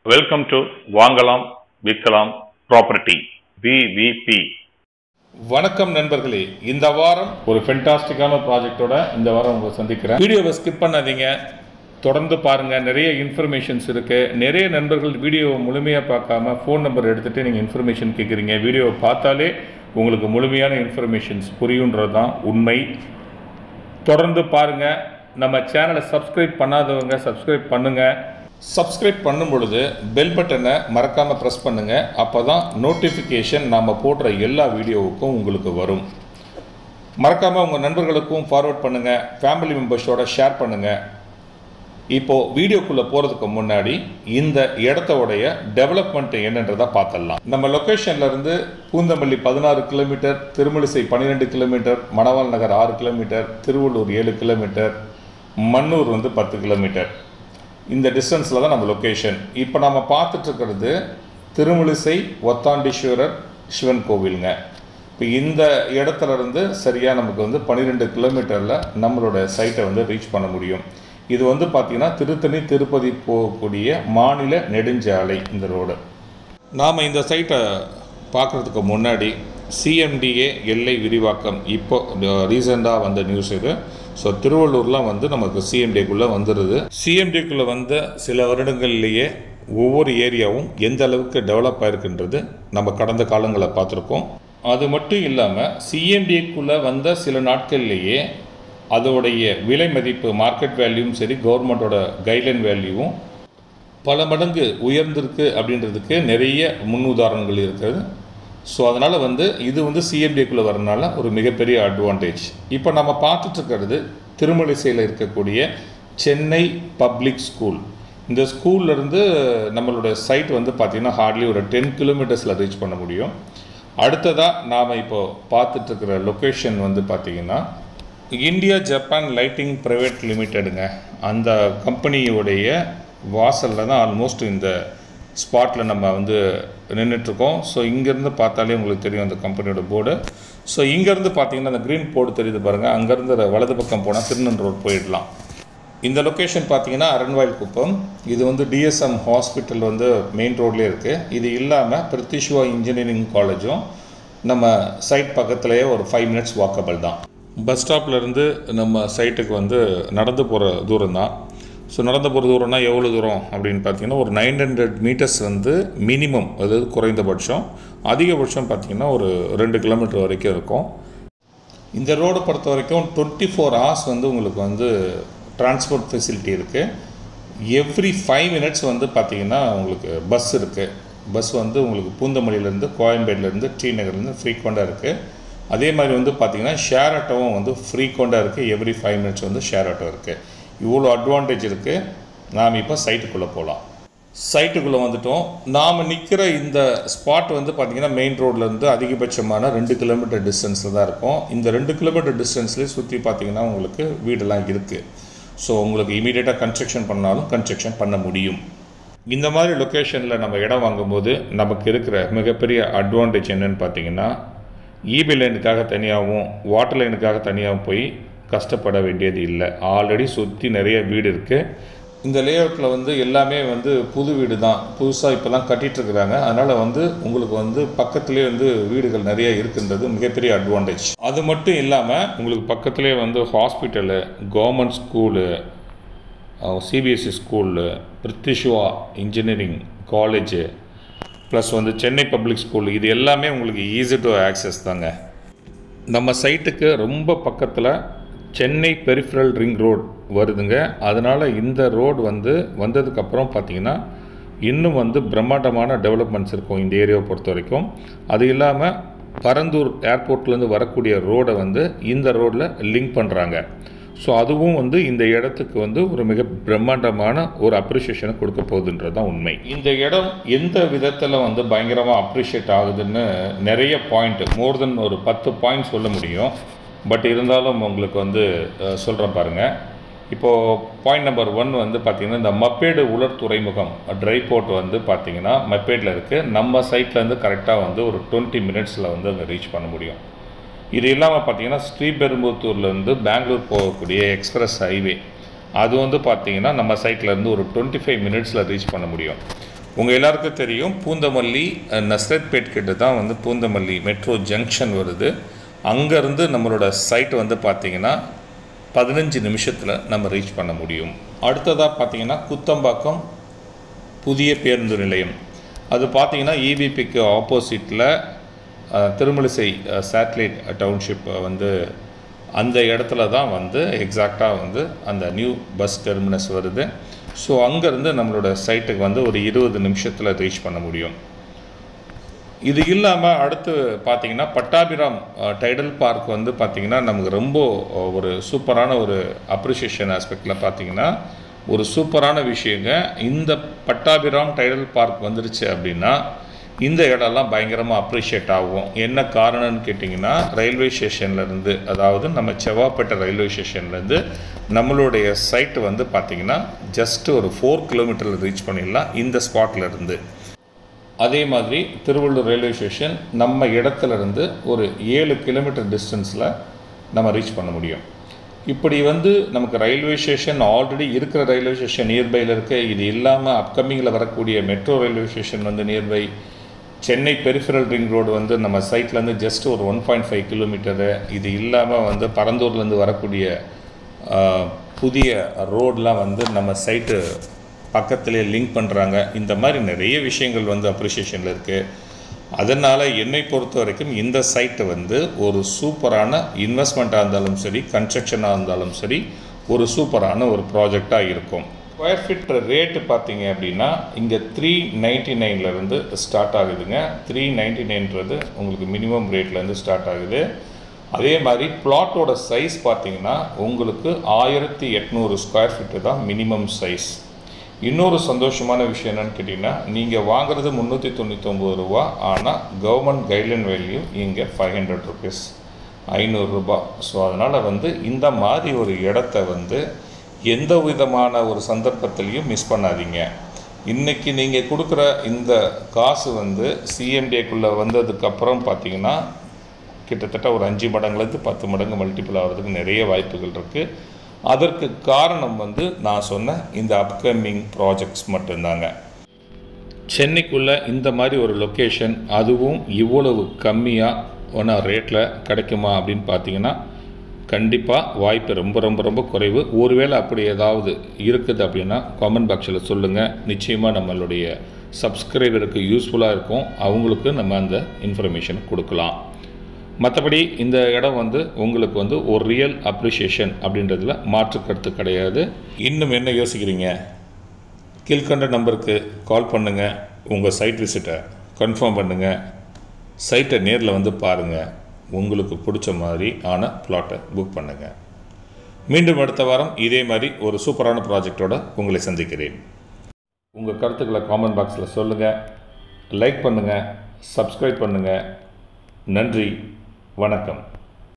welcome to வாங்கலாம் விற்கலாம் property VVP வணக்கம் நண்பர்களே இந்த வாரம் ஒரு ஃபென்டாஸ்டிக்கான ப்ராஜெக்டோட இந்த வாரம் உங்களை சந்திக்கிறேன் வீடியோவை ஸ்கிப் பண்ணாதீங்க தொடர்ந்து பாருங்க நிறைய இன்ஃபர்மேஷன்ஸ் இருக்கு நிறைய நண்பர்கள் வீடியோவை முழுமையாக பார்க்காம ஃபோன் நம்பர் எடுத்துட்டு நீங்கள் இன்ஃபர்மேஷன் கேட்குறீங்க வீடியோவை பார்த்தாலே உங்களுக்கு முழுமையான இன்ஃபர்மேஷன்ஸ் புரியுன்றது தான் உண்மை தொடர்ந்து பாருங்க நம்ம சேனலை சப்ஸ்கிரைப் பண்ணாதவங்க சப்ஸ்கிரைப் பண்ணுங்க சப்ஸ்கிரைப் பண்ணும் பொழுது பெல் பட்டனை மறக்காம ப்ரெஸ் பண்ணுங்க அப்பதான் நோட்டிஃபிகேஷன் நாம போடுற எல்லா வீடியோவுக்கும் உங்களுக்கு வரும் மறக்காம உங்க நண்பர்களுக்கும் ஃபார்வர்ட் பண்ணுங்க ஃபேமிலி மெம்பர்ஸோட ஷேர் பண்ணுங்க இப்போ வீடியோக்குள்ள போறதுக்கு முன்னாடி இந்த இடத்தோடைய டெவலப்மெண்ட் என்னன்றதை பார்த்துடலாம் நம்ம லொக்கேஷன்ல இருந்து பூந்தமல்லி பதினாறு கிலோமீட்டர் திருமலிசை பன்னிரெண்டு கிலோமீட்டர் மணவாள் நகர் ஆறு கிலோமீட்டர் திருவள்ளூர் ஏழு கிலோமீட்டர் மன்னூர் வந்து பத்து கிலோமீட்டர் இந்த டிஸ்டன்ஸில் தான் நம்ம லொக்கேஷன் இப்போ நம்ம பார்த்துட்டு இருக்கிறது திருமலிசை ஒத்தாண்டீஸ்வரர் சிவன் கோவிலுங்க இப்போ இந்த இடத்துல இருந்து சரியாக நமக்கு வந்து பன்னிரெண்டு கிலோமீட்டரில் நம்மளோட சைட்டை வந்து ரீச் பண்ண முடியும் இது வந்து பார்த்திங்கன்னா திருத்தணி திருப்பதி போகக்கூடிய மாநில நெடுஞ்சாலை இந்த ரோடு நாம் இந்த சைட்டை பார்க்குறதுக்கு முன்னாடி சிஎம்டிஏ எல்லை விரிவாக்கம் இப்போ ரீசெண்டாக வந்த நியூஸ் இது ஸோ திருவள்ளூர்லாம் வந்து நமக்கு சிஎம்டிக்குள்ளே வந்துடுது சிஎம்டிக்குள்ளே வந்த சில வருடங்கள்லேயே ஒவ்வொரு ஏரியாவும் எந்த அளவுக்கு டெவலப் ஆயிருக்குன்றது நம்ம கடந்த காலங்களில் பார்த்துருக்கோம் அது மட்டும் இல்லாமல் சிஎம்டிக்குள்ளே வந்த சில நாட்கள்லேயே அதோடைய விலை மதிப்பு மார்க்கெட் வேல்யூவும் சரி கவர்மெண்ட்டோட கைட்லைன் வேல்யூவும் பல மடங்கு உயர்ந்திருக்கு அப்படின்றதுக்கு நிறைய முன் உதாரணங்கள் இருக்கிறது ஸோ அதனால் வந்து இது வந்து சிஎம்டிக்குள்ளே வரனால ஒரு மிகப்பெரிய அட்வான்டேஜ் இப்போ நம்ம பார்த்துட்டு இருக்கிறது திருமலிசையில் இருக்கக்கூடிய சென்னை பப்ளிக் ஸ்கூல் இந்த ஸ்கூல்லேருந்து நம்மளோட சைட் வந்து பார்த்திங்கன்னா ஹார்ட்லி ஒரு டென் கிலோமீட்டர்ஸில் ரீச் பண்ண முடியும் அடுத்ததாக நாம் இப்போ பார்த்துட்ருக்கிற லொக்கேஷன் வந்து பார்த்திங்கன்னா இந்தியா ஜப்பான் லைட்டிங் ப்ரைவேட் லிமிட்டெடுங்க அந்த கம்பெனியோடைய வாசலில் தான் ஆல்மோஸ்ட் இந்த ஸ்பாட்டில் நம்ம வந்து நின்றுட்டுருக்கோம் ஸோ இங்கேருந்து பார்த்தாலே உங்களுக்கு தெரியும் அந்த கம்பெனியோட போர்டு ஸோ இங்கேருந்து பார்த்தீங்கன்னா அந்த க்ரீன் போர்டு தெரியுது பாருங்கள் அங்கேருந்து வலது பக்கம் போனால் திருநன் ரோட் போயிடலாம் இந்த லொக்கேஷன் பார்த்தீங்கன்னா அரண்வாயில் குப்பம் இது வந்து டிஎஸ்எம் ஹாஸ்பிட்டல் வந்து மெயின் ரோட்லேயே இருக்குது இது இல்லாமல் பிரித்திஷ்வா இன்ஜினியரிங் காலேஜும் நம்ம சைட் பக்கத்துலேயே ஒரு ஃபைவ் மினிட்ஸ் வாக்கபிள் தான் பஸ் ஸ்டாப்லேருந்து நம்ம சைட்டுக்கு வந்து நடந்து போகிற தூரம் தான் ஸோ நடந்து போகிற தூரம்னா எவ்வளோ தூரம் அப்படின்னு பார்த்தீங்கன்னா ஒரு நைன் ஹண்ட்ரட் மீட்டர்ஸ் வந்து மினிமம் அதாவது குறைந்தபட்சம் அதிகபட்சம் பார்த்தீங்கன்னா ஒரு ரெண்டு கிலோமீட்டர் வரைக்கும் இருக்கும் இந்த ரோடு பொறுத்த வரைக்கும் டுவெண்ட்டி ஃபோர் ஹவர்ஸ் வந்து உங்களுக்கு வந்து டிரான்ஸ்போர்ட் ஃபெசிலிட்டி இருக்குது எவ்ரி ஃபைவ் மினிட்ஸ் வந்து பார்த்திங்கன்னா உங்களுக்கு பஸ் இருக்குது பஸ் வந்து உங்களுக்கு பூந்தமல்லியிலேருந்து கோயம்பேடுலேருந்து டி நகர்லேருந்து ஃப்ரீக்வெண்ட்டாக இருக்குது அதே மாதிரி வந்து பார்த்திங்கன்னா ஷேர் ஆட்டோவும் வந்து ஃப்ரீக்வெண்ட்டாக இருக்குது எவ்ரி ஃபைவ் மினிட்ஸ் வந்து ஷேர் ஆட்டோ இருக்குது இவ்வளோ அட்வான்டேஜ் இருக்குது நாம் இப்போ சைட்டுக்குள்ளே போகலாம் சைட்டுக்குள்ளே வந்துட்டோம் நாம் நிற்கிற இந்த ஸ்பாட் வந்து பார்த்திங்கன்னா மெயின் ரோட்லேருந்து அதிகபட்சமான ரெண்டு கிலோமீட்டர் டிஸ்டன்ஸில் தான் இருக்கும் இந்த ரெண்டு கிலோமீட்டர் டிஸ்டன்ஸ்லேயே சுற்றி பார்த்திங்கன்னா உங்களுக்கு வீடெல்லாம் இருக்குது ஸோ உங்களுக்கு இமீடியட்டாக கன்ஸ்ட்ரக்ஷன் பண்ணாலும் கன்ஸ்ட்ரக்ஷன் பண்ண முடியும் இந்த மாதிரி லொக்கேஷனில் நம்ம இடம் வாங்கும்போது நமக்கு இருக்கிற மிகப்பெரிய அட்வான்டேஜ் என்னென்னு பார்த்தீங்கன்னா இபி லைனுக்காக தனியாகவும் வாட்டர் லைனுக்காக தனியாகவும் போய் கஷ்டப்பட வேண்டியது இல்லை ஆல்ரெடி சுற்றி நிறைய வீடு இருக்குது இந்த லேஅவுட்டில் வந்து எல்லாமே வந்து புது வீடு தான் புதுசாக இப்போல்லாம் கட்டிகிட்ருக்குறாங்க அதனால் வந்து உங்களுக்கு வந்து பக்கத்துலேயே வந்து வீடுகள் நிறைய இருக்குன்றது மிகப்பெரிய அட்வான்டேஜ் அது மட்டும் இல்லாமல் உங்களுக்கு பக்கத்துலேயே வந்து hospital government school CBSE school பிரித்திஷ்வா இன்ஜினியரிங் காலேஜு ப்ளஸ் வந்து சென்னை பப்ளிக் ஸ்கூல் இது எல்லாமே உங்களுக்கு ஈஸி டு ஆக்சஸ் தாங்க நம்ம சைட்டுக்கு ரொம்ப பக்கத்தில் சென்னை பெரிஃபரல் ரிங் ரோடு வருதுங்க அதனால் இந்த ரோடு வந்து வந்ததுக்கப்புறம் பார்த்திங்கன்னா இன்னும் வந்து பிரம்மாண்டமான டெவலப்மெண்ட்ஸ் இருக்கும் இந்த ஏரியாவை பொறுத்த வரைக்கும் அது இல்லாமல் பரந்தூர் ஏர்போர்ட்லேருந்து வரக்கூடிய ரோடை வந்து இந்த ரோடில் லிங்க் பண்ணுறாங்க ஸோ அதுவும் வந்து இந்த இடத்துக்கு வந்து ஒரு மிக பிரம்மாண்டமான ஒரு அப்ரிஷியேஷனை கொடுக்க போகுதுன்றது தான் உண்மை இந்த இடம் எந்த விதத்தில் வந்து பயங்கரமாக அப்ரிஷியேட் ஆகுதுன்னு நிறைய பாயிண்ட் மோர் தென் ஒரு பத்து பாயிண்ட் சொல்ல முடியும் பட் இருந்தாலும் உங்களுக்கு வந்து சொல்கிறேன் பாருங்கள் இப்போது பாயிண்ட் நம்பர் ஒன் வந்து பார்த்திங்கன்னா இந்த மப்பேடு உலர் துறைமுகம் ட்ரை போர்ட் வந்து பார்த்திங்கன்னா மப்பேடில் இருக்குது நம்ம சைட்லேருந்து கரெக்டாக வந்து ஒரு டுவெண்ட்டி மினிட்ஸில் வந்து அங்கே ரீச் பண்ண முடியும் இது இல்லாமல் பார்த்தீங்கன்னா ஸ்ரீபெரும்புத்தூர்லேருந்து பெங்களூர் போகக்கூடிய எக்ஸ்பிரஸ் ஹைவே அது வந்து பார்த்தீங்கன்னா நம்ம சைட்லேருந்து ஒரு டுவெண்ட்டி ஃபைவ் மினிட்ஸில் ரீச் பண்ண முடியும் உங்கள் எல்லாருக்கும் தெரியும் பூந்தமல்லி அஹ், நஸ்ரத்பேட் கிட்ட தான் வந்து பூந்தமல்லி மெட்ரோ ஜங்ஷன் வருது அங்கேருந்து நம்மளோட சைட் வந்து பார்த்தீங்கன்னா பதினஞ்சு நிமிஷத்தில் நம்ம ரீச் பண்ண முடியும் அடுத்ததாக பார்த்தீங்கன்னா குத்தம்பாக்கம் புதிய பேருந்து நிலையம் அது பார்த்தீங்கன்னா இபிபிக்கு ஆப்போசிட்டில் திருமலிசை சேட்டலைட் டவுன்ஷிப் வந்து அந்த இடத்துல தான் வந்து எக்ஸாக்டாக வந்து அந்த நியூ பஸ் டெர்மினஸ் வருது ஸோ அங்கேருந்து நம்மளோட சைட்டுக்கு வந்து ஒரு இருபது நிமிஷத்தில் ரீச் பண்ண முடியும் இது இல்லாமல் அடுத்து பார்த்தீங்கன்னா பட்டாபிராம் அஹ், டைடல் பார்க் வந்து பார்த்தீங்கன்னா நமக்கு ரொம்ப அஹ், ஒரு சூப்பரான ஒரு அப்ரிஷியேஷன் ஆஸ்பெக்டில் பார்த்தீங்கன்னா ஒரு சூப்பரான விஷயங்க இந்த பட்டாபிராம் டைடல் பார்க் வந்துருச்சு அப்படின்னா இந்த இடம்லாம் பயங்கரமாக அப்ரிஷியேட் ஆகும் என்ன காரணம்னு கேட்டிங்கன்னா ரயில்வே ஸ்டேஷன்லேருந்து அதாவது நம்ம செவ்வாப்பேட்டை ரயில்வே ஸ்டேஷன்லேருந்து நம்மளுடைய சைட்டு வந்து பார்த்திங்கன்னா ஜஸ்ட் ஒரு ஃபோர் கிலோமீட்டரில் ரீச் பண்ணிடலாம் இந்த ஸ்பாட்ல இருந்து அதே மாதிரி திருவள்ளூர் ரயில்வே ஸ்டேஷன் நம்ம இடத்துல இருந்து ஒரு ஏழு கிலோமீட்டர் டிஸ்டன்ஸில் நம்ம ரீச் பண்ண முடியும் இப்படி வந்து நமக்கு ரயில்வே ஸ்டேஷன் ஆல்ரெடி இருக்கிற ரயில்வே ஸ்டேஷன் நியர்பையில் இருக்க இது இல்லாமல் அப்கமிங்கில் வரக்கூடிய மெட்ரோ ரயில்வே ஸ்டேஷன் வந்து nearby Chennai peripheral ring road வந்து நம்ம சைட்லேருந்து ஜஸ்ட் ஒரு ஒன் பாயிண்ட் ஃபைவ் கிலோமீட்டரு இது இல்லாமல் வந்து பரந்தூர்லேருந்து வரக்கூடிய ஆஹ், புதிய ரோடெலாம் வந்து நம்ம சைட்டு பக்கத்திலே லிங்க் பண்ணுறாங்க இந்த மாதிரி நிறைய விஷயங்கள் வந்து அப்ரிஷியேஷனில் இருக்குது அதனால் என்னை பொறுத்த வரைக்கும் இந்த சைட்டு வந்து ஒரு சூப்பரான இன்வெஸ்ட்மெண்ட்டாக இருந்தாலும் சரி கன்ஸ்ட்ரக்ஷனாக இருந்தாலும் சரி ஒரு சூப்பரான ஒரு ப்ராஜெக்டாக இருக்கும் ஸ்கொயர் ஃபீட் ரேட்டு பார்த்தீங்க அப்படின்னா இங்கே த்ரீ நைன்ட்டி நைன்லேருந்து ஸ்டார்ட் ஆகுதுங்க த்ரீ நைன்ட்டி நைன்றது உங்களுக்கு மினிமம் ரேட்லேருந்து ஸ்டார்ட் ஆகுது அதே மாதிரி பிளாட்டோட சைஸ் பார்த்தீங்கன்னா உங்களுக்கு ஆயிரத்தி எட்நூறு ஸ்கொயர் ஃபீட்டு தான் மினிமம் சைஸ் இன்னொரு சந்தோஷமான விஷயம் என்னன்னு கேட்டிங்கன்னா நீங்கள் வாங்குறது முந்நூற்றி தொண்ணூத்தொம்பது ரூபா ஆனால் கவர்மெண்ட் கைட்லைன் வேல்யூ இங்கே ஃபைவ் ஹண்ட்ரட் ருபீஸ் ஐநூறுரூபா ஸோ அதனால் வந்து இந்த மாதிரி ஒரு இடத்த வந்து எந்த விதமான ஒரு சந்தர்ப்பத்திலையும் மிஸ் பண்ணாதீங்க இன்றைக்கி நீங்கள் கொடுக்குற இந்த காசு வந்து சிஎம்டிஏக்குள்ளே வந்ததுக்கப்புறம் பார்த்தீங்கன்னா கிட்டத்தட்ட ஒரு அஞ்சு மடங்குலேருந்து பத்து மடங்கு மல்டிபிள் ஆகிறதுக்கு நிறைய வாய்ப்புகள் இருக்குது அதற்கு காரணம் வந்து நான் சொன்ன இந்த அப்கமிங் ப்ராஜெக்ட்ஸ் மட்டும்தாங்க சென்னைக்குள்ளே இந்த மாதிரி ஒரு லொக்கேஷன் அதுவும் இவ்வளவு கம்மியாக ஒன்றா ரேட்டில் கிடைக்குமா அப்படின்னு பார்த்தீங்கன்னா கண்டிப்பாக வாய்ப்பு ரொம்ப ரொம்ப ரொம்ப குறைவு ஒருவேளை அப்படி ஏதாவது இருக்குது அப்படின்னா காமெண்ட் பாக்ஸில் சொல்லுங்கள் நிச்சயமாக நம்மளுடைய சப்ஸ்கிரைபருக்கு யூஸ்ஃபுல்லாக இருக்கும் அவங்களுக்கு நம்ம அந்த இன்ஃபர்மேஷன் கொடுக்கலாம் மற்றபடி இந்த இடம் வந்து உங்களுக்கு வந்து ஒரு ரியல் அப்ரிஷியேஷன் அப்படின்றதுல மாற்று கருத்து கிடையாது இன்னும் என்ன யோசிக்கிறீங்க கீழ்கண்ட நம்பருக்கு கால் பண்ணுங்கள் உங்கள் சைட் விசிட்டை கன்ஃபார்ம் பண்ணுங்கள் சைட்டை நேரில் வந்து பாருங்கள் உங்களுக்கு பிடிச்ச மாதிரி ஆன பிளாட்டை புக் பண்ணுங்கள் மீண்டும் அடுத்த வாரம் இதே மாதிரி ஒரு சூப்பரான ப்ராஜெக்டோட உங்களை சந்திக்கிறேன் உங்கள் கருத்துக்களை காமெண்ட் பாக்ஸில் சொல்லுங்கள் லைக் பண்ணுங்கள் சப்ஸ்கிரைப் பண்ணுங்கள் நன்றி வணக்கம்